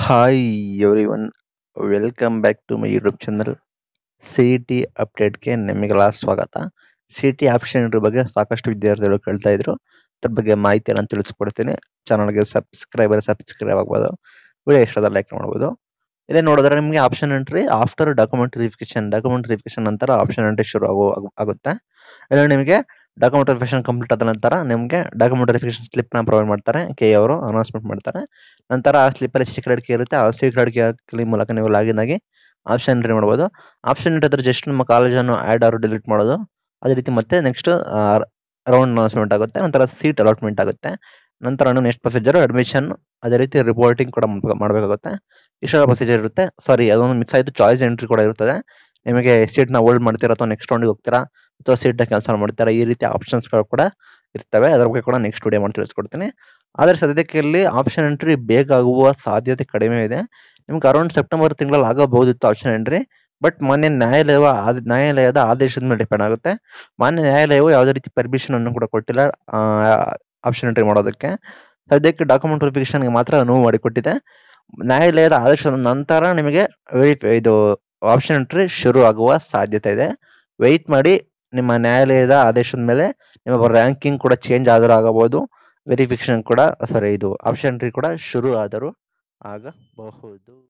hi everyone welcome back to my YouTube channel C T ಅಪ್ಡೇಟ್ಗೆ ನಿಮಗೆಲ್ಲ ಸ್ವಾಗತ C T option ಬಗ್ಗೆ ಸಾಕಷ್ಟು ವಿದ್ಯಾರ್ಥಿಗಳು ಕೇಳ್ತಾ ಇದ್ರು ಅದ್ರ ಬಗ್ಗೆ ಮಾಹಿತಿಯನ್ನು ತಿಳಿಸ್ಕೊಡ್ತೀನಿ ಚಾನಲ್ಗೆ ಸಬ್ಸ್ಕ್ರೈಬರ್ ಸಬ್ಸ್ಕ್ರೈಬ್ ಆಗ್ಬೋದು ವಿಡಿಯೋ ಇಷ್ಟದ ಲೈಕ್ ಮಾಡ್ಬೋದು ಇಲ್ಲೇ ನೋಡಿದ್ರೆ ನಿಮಗೆ option entry after document verification document verification ನಂತರ ಆಪ್ಷನ್ ಎಂಟ್ರಿ ಶುರು ಆಗೋ ಆಗ್- ಆಗುತ್ತೆ ಇಲ್ಲಿ ನಿಮಗೆ ಡಾಕ್ಯುಮೆಂಟ್ ವೆರಿಫಿಕೇಶನ್ ಕಂಪ್ಲೀಟ್ ಆದ ನಂತರ ನಿಮಗೆ ಡಾಕ್ಯುಮೆಂಟ್ ವೆರಿಫಿಕೇಶನ್ ಸ್ಲಿಪ್ನ ಪ್ರೊವೈಡ್ ಮಾಡ್ತಾರೆ ಕೆ ಅವರು ಅನೌನ್ಸ್ಮೆಂಟ್ ಮಾಡ್ತಾರೆ ನಂತರ ಆ ಸ್ಲಿಪ್ಪಲ್ಲಿ ಸೀಕ್ರೆಟ್ ಕೀ ಇರುತ್ತೆ ಆ ಸೀಕ್ರೆಟ್ ಕೀ ಮೂಲಕ ನೀವು ಲಾಗಿನ್ ಆಗಿ ಆಪ್ಷನ್ ಎಂಟ್ರಿ ಮಾಡ್ಬೋದು ಆಪ್ಷನ್ ಎಂಟ್ರಿ ಆದ್ರೆ ಜಸ್ಟ್ ನಿಮ್ಮ ಕಾಲೇಜನ್ನು ಆ್ಯಡ್ ಆರು ಡಿಲೀಟ್ ಮಾಡೋದು ಅದೇ ರೀತಿ ಮತ್ತೆ ನೆಕ್ಸ್ಟ್ ರೌಂಡ್ ಅನೌನ್ಸ್ಮೆಂಟ್ ಆಗುತ್ತೆ ನಂತರ ಸೀಟ್ ಅಲಾಟ್ಮೆಂಟ್ ಆಗುತ್ತೆ ನಂತರ ನೆಕ್ಸ್ಟ್ ಪ್ರೊಸೀಜರ್ ಅಡ್ಮಿಷನ್ ಅದೇ ರೀತಿ ರಿಪೋರ್ಟಿಂಗ್ ಕೂಡ ಮಾಡ್ಬೇಕು- ಮಾಡಬೇಕಾಗುತ್ತೆ ಇಷ್ಟೆಲ್ಲ ಪ್ರೊಸೀಜರ್ ಇರುತ್ತೆ ಸಾರಿ ಅದೊಂದು ಮಿಸ್ ಆಯಿತು ಚಾಯ್ಸ್ ಎಂಟ್ರಿ ಕೂಡ ಇರ್ತದೆ ನಿಮಗೆ ಸೀಟ್ನ ಹೋಲ್ಡ್ ಮಾಡ್ತೀರಾ ಅಥವಾ ನೆಕ್ಸ್ಟ್ ರೌಂಡಿಗೆ ಹೋಗ್ತೀರಾ ಅಥವಾ ಸೀಟ್ನ ಕ್ಯಾನ್ಸಲ್ ಮಾಡ್ತೀರಾ ಈ ರೀತಿ ಆಪ್ಷನ್ಸ್ಗಳು ಕೂಡ ಇರ್ತವೆ ಅದ್ರ ಬಗ್ಗೆ ಕೂಡ ನೆಕ್ಸ್ಟ್ ವಿಡಿಯೋ ಮಾಡಿ ತಿಳಿಸ್ಕೊಡ್ತೀನಿ ಆದರೆ ಸದ್ಯಕ್ಕೆ ಇಲ್ಲಿ ಆಪ್ಷನ್ ಎಂಟ್ರಿ ಬೇಗ ಆಗುವ ಸಾಧ್ಯತೆ ಕಡಿಮೆ ಇದೆ ನಿಮ್ಗೆ ಅರೌಂಡ್ ಸೆಪ್ಟೆಂಬರ್ ತಿಂಗಳಲ್ಲಿ ಆಗಬಹುದಿತ್ತು ಆಪ್ಷನ್ ಎಂಟ್ರಿ ಬಟ್ ಮಾನ್ಯ ನ್ಯಾಯಾಲಯ ಆದ- ನ್ಯಾಯಾಲಯದ ಆದೇಶದ ಮೇಲೆ ಡಿಪೆಂಡ್ ಆಗುತ್ತೆ ಮಾನ್ಯ ನ್ಯಾಯಾಲಯವು ಯಾವುದೇ ರೀತಿ ಪರ್ಮಿಷನ್ ಅನ್ನು ಕೂಡ ಕೊಟ್ಟಿಲ್ಲ ಆಪ್ಷನ್ ಎಂಟ್ರಿ ಮಾಡೋದಕ್ಕೆ ಸದ್ಯಕ್ಕೆ ಡಾಕ್ಯುಮೆಂಟ್ ವೆರಿಫಿಕೇಶನ್ಗೆ ಮಾತ್ರ ಅನುವು ಮಾಡಿಕೊಟ್ಟಿದೆ ನ್ಯಾಯಾಲಯದ ಆದೇಶದ ನಂತರ ನಿಮಗೆ ವೆರಿಫೈ ಇದು ಆಪ್ಷನ್ ಎಂಟ್ರಿ ಶುರು ಆಗುವ ಸಾಧ್ಯತೆ ಇದೆ ವೆಯ್ಟ್ ಮಾಡಿ ನಿಮ್ಮ ನ್ಯಾಯಾಲಯದ ಆದೇಶದ ಮೇಲೆ ನಿಮ್ಮ ರ್ಯಾಂಕಿಂಗ್ ಕೂಡ ಚೇಂಜ್ ಆದರೂ ಆಗಬಹುದು ವೆರಿಫಿಕೇಶನ್ ಕೂಡ ಸಾರಿ ಇದು ಆಪ್ಷನ್ ಎಂಟ್ರಿ ಕೂಡ ಶುರು ಆದರೂ ಆಗಬಹುದು